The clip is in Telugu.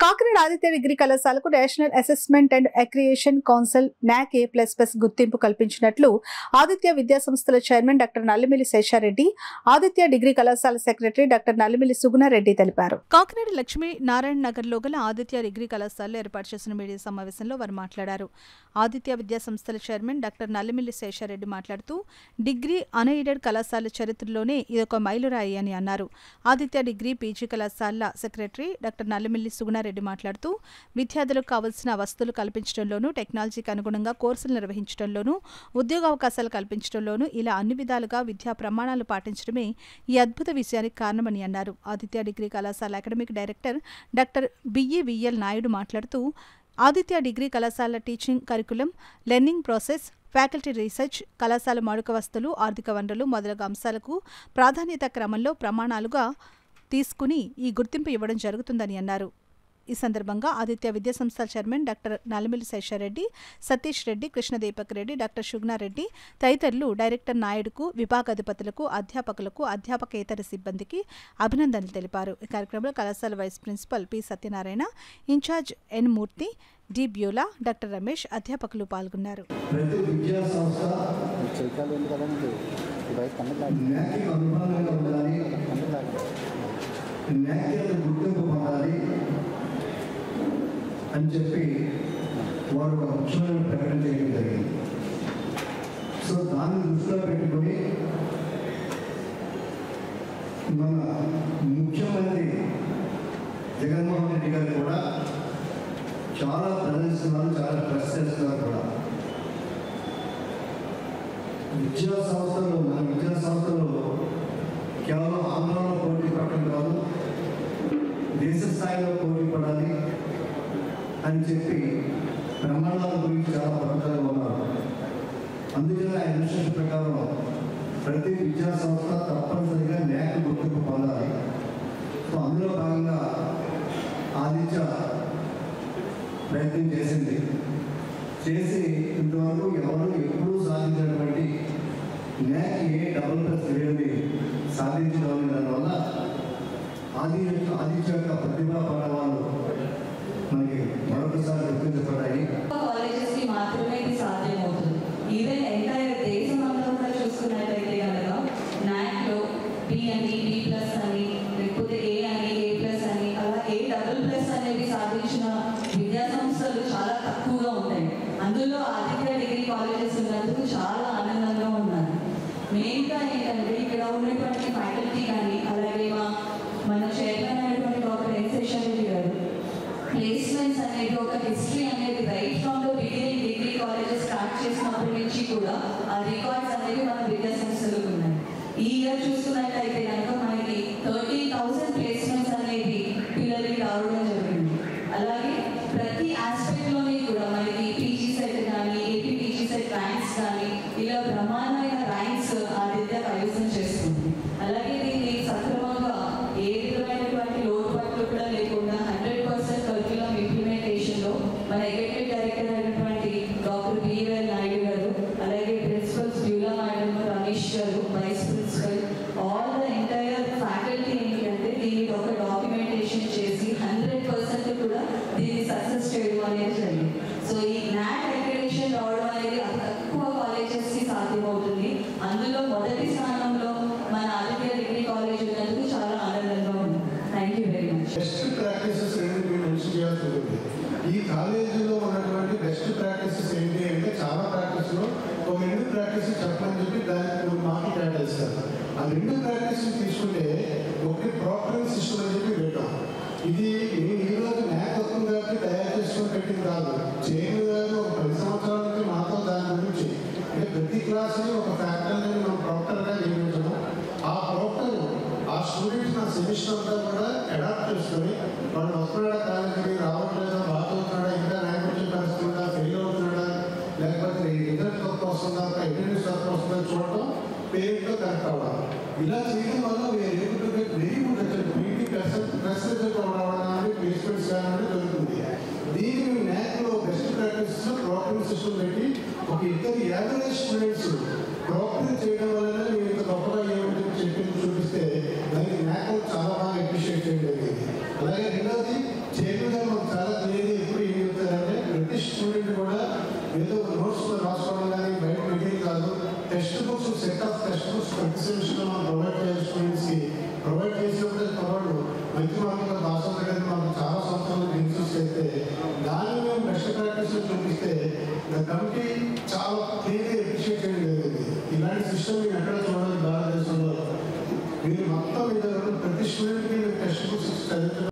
కాకినాడ ఆదిత్య డిగ్రీ కళాశాలకు national assessment and accreditation council NAAC A plus plus గుర్తింపు కల్పించినట్లు ఆదిత్య విద్యా సంస్థల chairman doctor Nallimilli Sesha Reddy Aditya degree కళాశాల సెక్రటరీ డాక్టర్ నల్లిమిల్లి సుగుణారెడ్డి తెలిపారు కాకినాడ లక్ష్మీ నారాయణ నగర్ లో గల ఆదిత్య డిగ్రీ కళాశాలలో ఏర్పాటు చేసిన మీడియా సమావేశంలో వారు మాట్లాడారు ఆదిత్య విద్యా సంస్థల చైర్మన్ డాక్టర్ నల్లిమిల్లి శేషారెడ్డి మాట్లాడుతూ డిగ్రీ అన్ఎయిడెడ్ కళాశాల చరిత్రలోనే ఇదొక మైలురాయి అని అన్నారు ఆదిత్య డిగ్రీ పీజీ కళాశాల సెక్రటరీ డాక్టర్ నల్లిమిల్లి సుగుణారెడ్డి మాట్లాడుతూ విద్యార్థులకు కావలసిన వసతులు కల్పించడంలోనూ టెక్నాలజీకి అనుగుణంగా కోర్సులు నిర్వహించడంలోనూ ఉద్యోగావకాశాలు కల్పించడంలోనూ ఇలా అన్ని విధాలుగా విద్యా ప్రమాణాలు పాటించడమే ఈ అద్భుత విషయానికి కారణమని అన్నారు ఆదిత్య డిగ్రీ కళాశాల academic director doctor BEVL Naidu మాట్లాడుతూ ఆదిత్య డిగ్రీ కళాశాల teaching curriculum learning process faculty research కళాశాల మౌలిక వస్తువులు ఆర్థిక వనరులు మొదలగు అంశాలకు ప్రాధాన్యత క్రమంలో ప్రమాణాలుగా తీసుకుని ఈ గుర్తింపు ఇవ్వడం జరుగుతుందని అన్నారు ఈ సందర్భంగా ఆదిత్య విద్యా సంస్థల chairman doctor Nallamilli Sesha Reddy Satish Reddy Krishna Deepak Reddy doctor Suguna Reddy తదితరులు డైరెక్టర్ నాయుడుకు విభాగాధిపతులకు అధ్యాపకులకు అధ్యాపకేతర సిబ్బందికి అభినందనలు తెలిపారు ఈ కార్యక్రమంలో కళాశాల vice principal P Satyanarayana in charge N Murthy D Beulah doctor Ramesh అధ్యాపకులు పాల్గొన్నారు ప్రతి విద్యా సంస్థ చైత్యాలు ఉంది కదండి ఈ బయట కన్నట్టు న్యాకి అనుబంధంగా ఉండాలి న్యాకి గుర్తింపు పొందాలి అని చెప్పి వారు ఒక ముఖ్యమైన ప్రకటన చేయడం జరిగింది సో దాన్ని దృష్టిలో పెట్టుకొని మన ముఖ్యమంత్రి జగన్మోహన్ రెడ్డి గారు కూడా చాలా ప్రదర్శిస్తున్నారు చాలా ప్రెస్ చేస్తున్నారు కూడా విద్యా సంస్థలు మన విద్యా సంస్థలు కేవలం ఆంధ్రలో పోటీ పడటం కాదు దేశ స్థాయిలో పోటీ పడాలి అని చెప్పి ప్రమాణాల గురించి చాలా పట్టుదల ఉన్నారు అందుకని ఆ ఇన్స్టిట్యూట్ ప్రకారం ప్రతి విద్యా సంస్థ తప్పనిసరిగా న్యాయ గుర్తింపు పొందాలి సో అందులో భాగంగా ఆదిత్య ప్రయత్నం చేసింది చేసి ఇంతవరకు ఎవరు ఎప్పుడూ సాధించినటువంటి న్యాక్ ఏ డబుల్ ప్లస్ గ్రేడ్ని సాధించడం అనే దానివల్ల ఆది ఆదిత్య యొక్క ప్రతిభా పడవాళ్ళు మనకి మరొకసారి గుర్తించబడ్డాయి కాలేజెస్ కి మాత్రమే ఇది సాధ్యమవుతుంది ఈవెన్ ఎంటైర్ దేశం అంతా కూడా చూసుకున్నట్టయితే కనుక నాక్ లో బి అని బి ప్లస్ అని లేకపోతే ఏ అని ఏ ప్లస్ అని అలా ఏ డబుల్ ప్లస్ అనేది సాధించిన విద్యా సంస్థలు చాలా తక్కువగా ఉంటాయి అందులో ఆదిత్య డిగ్రీ కాలేజెస్ ఉన్నందుకు చాలా ఆనందంగా ఉన్నారు మెయిన్గా ఏంటంటే ఇక్కడ ఉన్నటువంటి ఫ్యాకల్టీ కానీ అలాగే మా మన చైర్మన్ అయినటువంటి డాక్టర్ ఎన్ శేషన్ రెడ్డి గారు ప్లేస్మెంట్స్ అనేది ఒక హిస్టరీ అనేది right from the beginning degree colleges start చేసినప్పటి నుంచి కూడా ఆ రికార్డ్స్ అనేవి మన విద్యా సంస్థలకు ఉన్నాయి ఈ ఇయర్ చూసుకున్నట్టయితే కనుక మనకి థర్టీ థౌసండ్ ప్లేస్మెంట్స్ అనేది పిల్లలకి రావడం జరిగింది అలాగే ప్రతి ఆస్పెక్ట్ లోని కూడా మనకి పీజీ సెట్ కానీ ఏపీ పీజీ సెట్ ర్యాంక్స్ కానీ ఇలా బ్రహ్మాండమైన ర్యాంక్స్ ఆదిత్య కైవసం చేస్తుంది అలాగే దీన్ని సక్రమంగా ఏ విధమైనటువంటి లోటుపాట్లు కూడా లేకుండా హండ్రెడ్ పర్సెంట్ కరికులం ఇంప్లిమెంటేషన్ లో మన ఎగ్జిక్యూటివ్ డైరెక్టర్ అయినటువంటి డాక్టర్ బిఎల్ నాయుడు గారు అలాగే ప్రిన్సిపల్స్ బ్యూలా మేడం రమేష్ గారు vice principal all the entire faculty ఏంటంటే దీనికి ఒక డాక్యుమెంటేషన్ చేసి హండ్రెడ్ పర్సెంట్ కూడా దీన్ని సక్సెస్ చేయడం అనేది జరిగింది సో ఈ నాట్ అక్రిడేషన్ రావడం అనేది అతి తక్కువ కాలేజెస్ కి సాధ్యమవుతుంది అందులో మొదటి స్థానంలో మన ఆదిత్య డిగ్రీ కాలేజ్ ఉన్నందుకు చాలా ఆనందంగా ఉంది thank you very much best practices రెండు మీరు మెన్షన్ చేయాల్సి ఉంటుంది ఈ కాలేజీలో ఉన్నటువంటి బెస్ట్ ప్రాక్టీసెస్ ఏంటి అంటే చాలా ప్రాక్టీస్లో ఒక రెండు ప్రాక్టీస్ చెప్పమని చెప్పి దానికి మూడు మార్కులు కేటాయిస్తారు ఆ రెండు ప్రాక్టీస్ తీసుకుంటే ఒకటి ప్రాపర్ సిస్టమ్ అని చెప్పి పెట్టాం ఇది నేను ఈ రోజు న్యాక్ వస్తుంది కాబట్టి తయారు చేసుకొని పెట్టింది కాదు చేయని గారు ఒక పది సంవత్సరాల నుంచి మాతో దాని గురించి అంటే ప్రతి క్లాస్ని ఒక ఫ్యాక్టర్ని మనం ప్రాక్టర్గా నియమించడం ఆ ప్రాక్టర్ ఆ స్టూడెంట్స్ నా సెమిస్టర్ అంతా కూడా అడాప్ట్ చేసుకొని వాళ్ళు వస్తున్నాడా కాలేజీకి రావట్లేదా బాగా అవుతున్నాడా ఇంకా ర్యాంక్ వచ్చే పరిస్థితి ఉందా ఫెయిల్ అవుతున్నాడా లేకపోతే రిజల్ట్ తక్కువ వస్తుందా అటెండెన్స్ తక్కువ వస్తుందా చూడటం పేరెంట్తో కరెక్ట్ అవ్వాలి ఇలా చేయడం వల్ల very good result twenty percent plus result రావడం కానీ ప్లేస్మెంట్స్ కానీ జరుగుతుంది దీనికి న్యాక్లో బెస్ట్ ప్రాక్టీస్ ప్రాపర్ సిస్టమ్ పెట్టి ఒక ఇద్దరు యావరేజ్ స్టూడెంట్స్ ప్రాపర్ చేయడం వల్ల మీరు ఇంత గొప్పగా ఏమిటని చెప్పి చూపిస్తే దానికి న్యాక్ చాలా బాగా అప్రిషియేట్ చేయడం జరిగింది అలాగే రెండోది చైర్మన్ గారు సిస్టమ్ మీరు ఎక్కడ చూడాలి భారతదేశంలో మీరు మొత్తం మీద ప్రతి స్టూడెంట్కి మీరు టెక్స్ట్ బుక్స్ చదివించడం